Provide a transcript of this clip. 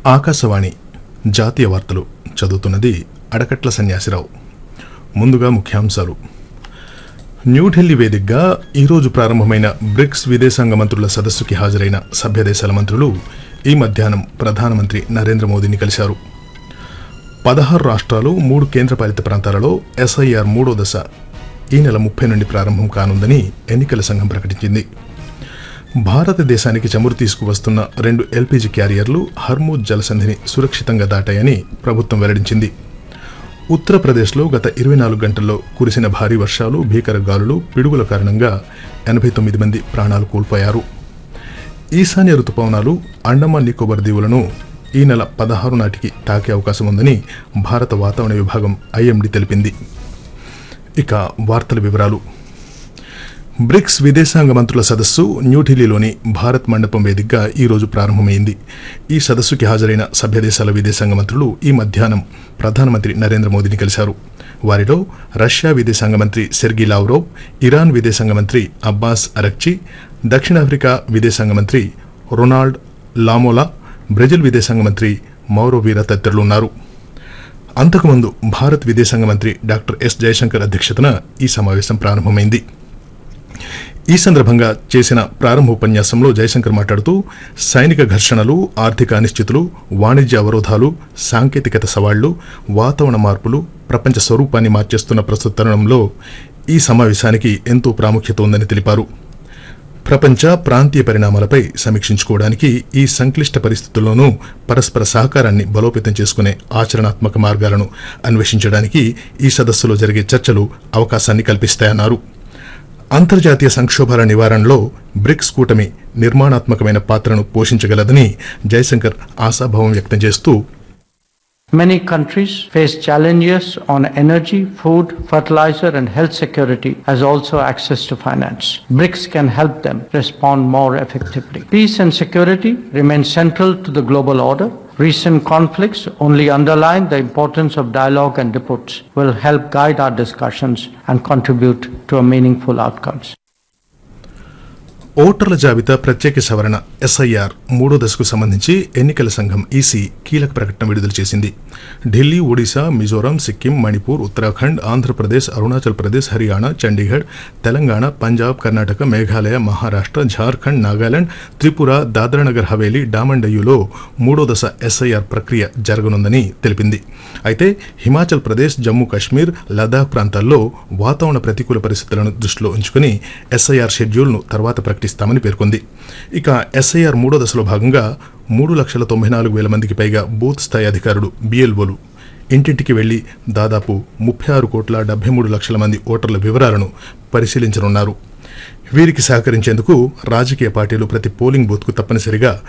ఆకాశవాణి జాతీయ వార్తలు చదువుతున్నది అడకట్ల సన్యాసిరావు ముందుగా ముఖ్యాంశాలు న్యూఢిల్లీ వేదికగా ఈరోజు ప్రారంభమైన బ్రిక్స్ విదేశాంగ మంత్రుల సదస్సుకి హాజరైన సభ్య దేశాల మంత్రులు ఈ మధ్యాహ్నం ప్రధానమంత్రి నరేంద్ర మోదీని కలిశారు పదహారు రాష్ట్రాలు మూడు కేంద్రపాలిత ప్రాంతాలలో ఎస్ఐఆర్ మూడో దశ ఈ నెల ముప్పై నుండి ప్రారంభం కానుందని ఎన్నికల సంఘం ప్రకటించింది భారతదేశానికి చమురు తీసుకువస్తున్న రెండు ఎల్పీజీ క్యారియర్లు హర్మూజ్ జలసంధిని సురక్షితంగా దాటాయని ప్రభుత్వం వెల్లడించింది ఉత్తరప్రదేశ్లో గత ఇరవై నాలుగు గంటల్లో కురిసిన భారీ వర్షాలు భీకర గాలులు పిడుగుల కారణంగా ఎనభై తొమ్మిది మంది ప్రాణాలు కోల్పోయారు ఈశాన్య రుతుపవనాలు అండమాన్ నికోబార్ దీవులను ఈ నెల పదహారు నాటికి తాకే అవకాశం ఉందని భారత వాతావరణ విభాగం ఐఎండీ తెలిపింది ఇక వార్తల వివరాలు బ్రిక్స్ విదేశాంగ మంత్రుల సదస్సు న్యూఢిల్లీలోని భారత్ మండపం వేదికగా ఈ రోజు ప్రారంభమైంది ఈ సదస్సుకి హాజరైన సభ్య దేశాల విదేశాంగ మంత్రులు ఈ మధ్యాహ్నం ప్రధానమంత్రి నరేంద్ర మోదీని కలిశారు వారిలో రష్యా విదేశాంగ మంత్రి సెర్గీ లావ్రోవ్ ఇరాన్ విదేశాంగ మంత్రి అబ్బాస్ అరక్చి దక్షిణాఫ్రికా విదేశాంగ మంత్రి రొనాల్డ్ లామోలా బ్రెజిల్ విదేశాంగ మంత్రి మౌరో వీరా తదితరులు ఉన్నారు అంతకుముందు భారత్ విదేశాంగ మంత్రి డాక్టర్ ఎస్ జయశంకర్ అధ్యక్షతన ఈ సమావేశం ప్రారంభమైంది ఈ సందర్భంగా చేసిన ప్రారంభ ఉపన్యాసంలో జయశంకర్ మాట్లాడుతూ సైనిక ఘర్షణలు ఆర్థిక అనిశ్చితులు వాణిజ్య అవరోధాలు సాంకేతికత సవాళ్లు వాతావరణ మార్పులు ప్రపంచ స్వరూపాన్ని మార్చేస్తున్న ప్రస్తుత తరుణంలో ఈ సమావేశానికి ఎంతో ప్రాముఖ్యత ఉందని తెలిపారు ప్రపంచ ప్రాంతీయ పరిణామాలపై సమీక్షించుకోవడానికి ఈ సంక్లిష్ట పరిస్థితుల్లోనూ పరస్పర సహకారాన్ని బలోపేతం చేసుకునే ఆచరణాత్మక మార్గాలను అన్వేషించడానికి ఈ సదస్సులో జరిగే చర్చలు అవకాశాన్ని కల్పిస్తాయన్నారు అంతర్జాతీయ సంక్షోభాల నివారణలో బ్రిక్స్ కూటమి నిర్మాణాత్మకమైన పాత్రను పోషించగలదని జయశంకర్ ఆశాభావం వ్యక్తం చేస్తూ Many countries face challenges on energy, food, fertilizer, and health security, as also access to finance. BRICS can help them respond more effectively. Peace and security remain central to the global order. Recent conflicts only underline the importance of dialogue and debates will help guide our discussions and contribute to a meaningful outcomes. ఓటర్ల జాబితా ప్రత్యేక సవరణ SIR మూడో దశకు సంబంధించి ఎన్నికల సంఘం EC కీలక ప్రకటన విడుదల చేసింది ఢిల్లీ ఒడిశా మిజోరాం సిక్కిం మణిపూర్ ఉత్తరాఖండ్ ఆంధ్రప్రదేశ్ అరుణాచల్ ప్రదేశ్ హర్యానా చండీగఢ్ తెలంగాణ పంజాబ్ కర్ణాటక మేఘాలయ మహారాష్ట్ర ఝార్ఖండ్ నాగాలాండ్ త్రిపుర దాద్రానగర్ హవేలీ డామండయ్యులో మూడో దశ ఎస్ఐఆర్ ప్రక్రియ జరగనుందని తెలిపింది అయితే హిమాచల్ ప్రదేశ్ జమ్మూ కాశ్మీర్ లదాఖ్ ప్రాంతాల్లో వాతావరణ ప్రతికూల పరిస్థితులను దృష్టిలో ఉంచుకుని ఎస్ఐఆర్ షెడ్యూల్ను తర్వాత ప్రకటిస్తామని పేర్కొంది ఇక ఎస్ఐఆర్ మూడో దశలో భాగంగా మూడు లక్షల తొంభై నాలుగు వేల మందికి పైగా బూత్ స్థాయి అధికారులు బిఎల్ఓలు ఇంటింటికి వెళ్లి దాదాపు ముప్పై ఆరు కోట్ల డెబ్బై మూడు లక్షల మంది ఓటర్ల వివరాలను పరిశీలించనున్నారు వీరికి సహకరించేందుకు రాజకీయ పార్టీలు ప్రతి పోలింగ్ బూత్కు తప్పనిసరిగా